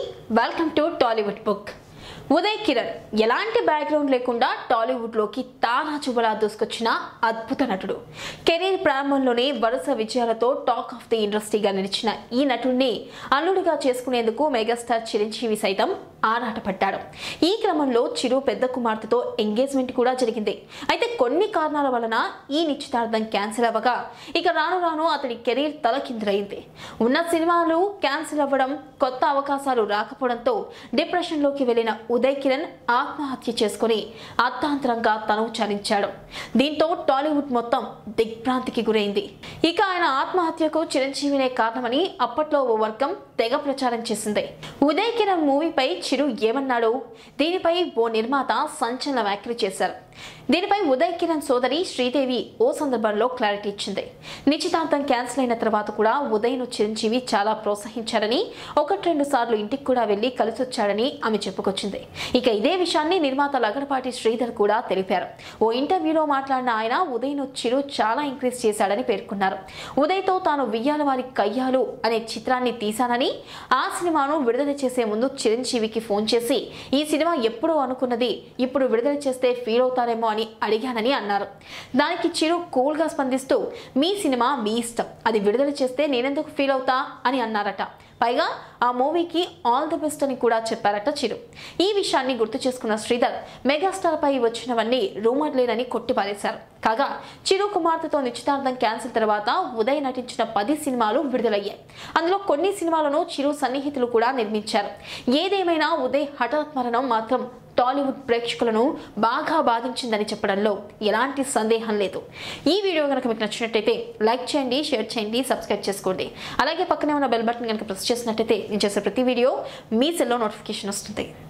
welcome to Tollywood book Uday Kiran ఎలాంటి background లేకుండా టాలీవుడ్లోకి తానా చుబలా దూసుకొచ్చిన అద్భుత నటుడు కెరీర్ ప్రారంభంలోనే వరుస విజయాలతో టాక్ ఆఫ్ ది ఇండస్ట్రీగా నిలిచిన ఈ నటుడిని అల్లుడిగా చేసుకునేందుకు మెగాస్టార్ చిరంజీవి సైతం ఆరాటపడ్డాడు ఈ క్రమంలో చిరు పెద్ద కుమార్తెతో ఎంగేజ్మెంట్ కూడా జరిగింది అయితే కొన్ని కారణాల వలన ఈ నిశ్చితార్థం క్యాన్సిల్ అవ్వగా ఇక రాను రాను అతడి కెరీర్ తలకిందులైంది ఉన్న సినిమాలు క్యాన్సిల్ అవ్వడం కొత్త అవకాశాలు రాకపోవడంతో డిప్రెషన్లోకి వెళ్లిన ఉదయ్ కిరణ్ ఆత్మహత్య చేసుకుని అర్థాంతరంగా తనువు చాలించాడు దీంతో టాలీవుడ్ మొత్తం దిగ్భ్రాంతికి గురైంది ఇక ఆయన ఆత్మహత్యకు చిరంజీవినే కారణమని అప్పట్లో ఓ వర్గం తెగ ప్రచారం చేసింది ఉదయ్ కిరణ్ మూవీపై చిరు ఏమన్నాడు దీనిపై ఓ నిర్మాత సంచలన వ్యాఖ్యలు చేశారు దీనిపై ఉదయ్ కిరణ్ సోదరి శ్రీదేవి ఓ సందర్భంలో క్లారిటీ ఇచ్చింది నిశ్చితార్థం క్యాన్సిల్ అయిన తర్వాత కూడా ఉదయ్ను చిరంజీవి చాలా ప్రోత్సహించాడని ఒకటి రెండు సార్లు ఇంటికి కూడా వెళ్లి కలిసొచ్చాడని ఆమె చెప్పుకొచ్చింది ఇక ఇదే విషయాన్ని నిర్మాత లగడపాటి శ్రీధర్ కూడా తెలిపారు ఓ ఇంటర్వ్యూలో మాట్లాడిన ఆయన ఉదయ్ను చిరు చాలా ఎంకరేజ్ చేశాడని పేర్కొన్నారు ఉదయ్తో తాను వియ్యాల వారి కయ్యాలు అనే చిత్రాన్ని తీశానని ఆ సినిమాను విడుదల చేసే ముందు చిరంజీవికి ఫోన్ చేసి ఈ సినిమా ఎప్పుడో అనుకున్నది ఇప్పుడు విడుదల చేస్తే ఫీల్ అవుతారేమో అని అడిగానని అన్నారు దానికి చిరు కూల్గా స్పందిస్తూ మీ సినిమా మీ ఇష్టం అది విడుదల చేస్తే నేనెందుకు ఫీల్ అవుతా అని అన్నారట పైగా ఆ మూవీకి ఆల్ ది బెస్ట్ అని కూడా చెప్పారట చిరు ఈ విషయాన్ని గుర్తు చేసుకున్న శ్రీధర్ మెగాస్టార్ పై వచ్చినవన్నీ రూమర్ లేనని కొట్టిపారేశారు కాగా చిరు కుమార్తెతో నిశ్చితార్థం క్యాన్సిల్ తర్వాత ఉదయ్ నటించిన పది సినిమాలు విడుదలయ్యాయి అందులో కొన్ని సినిమాలను చిరు సన్నిహితులు కూడా నిర్మించారు ఏదేమైనా ఉదయ్ హఠాత్ మరణం మాత్రం టాలీవుడ్ ప్రేక్షకులను బాగా బాధించిందని చెప్పడంలో ఎలాంటి సందేహం లేదు ఈ వీడియో కనుక మీకు నచ్చినట్టయితే లైక్ చేయండి షేర్ చేయండి సబ్స్క్రైబ్ చేసుకోండి అలాగే పక్కనే ఉన్న బెల్ బటన్ కనుక ప్రెస్ చేసినట్టయితే నేను చేసే ప్రతి వీడియో మీ సెల్లో నోటిఫికేషన్ వస్తుంది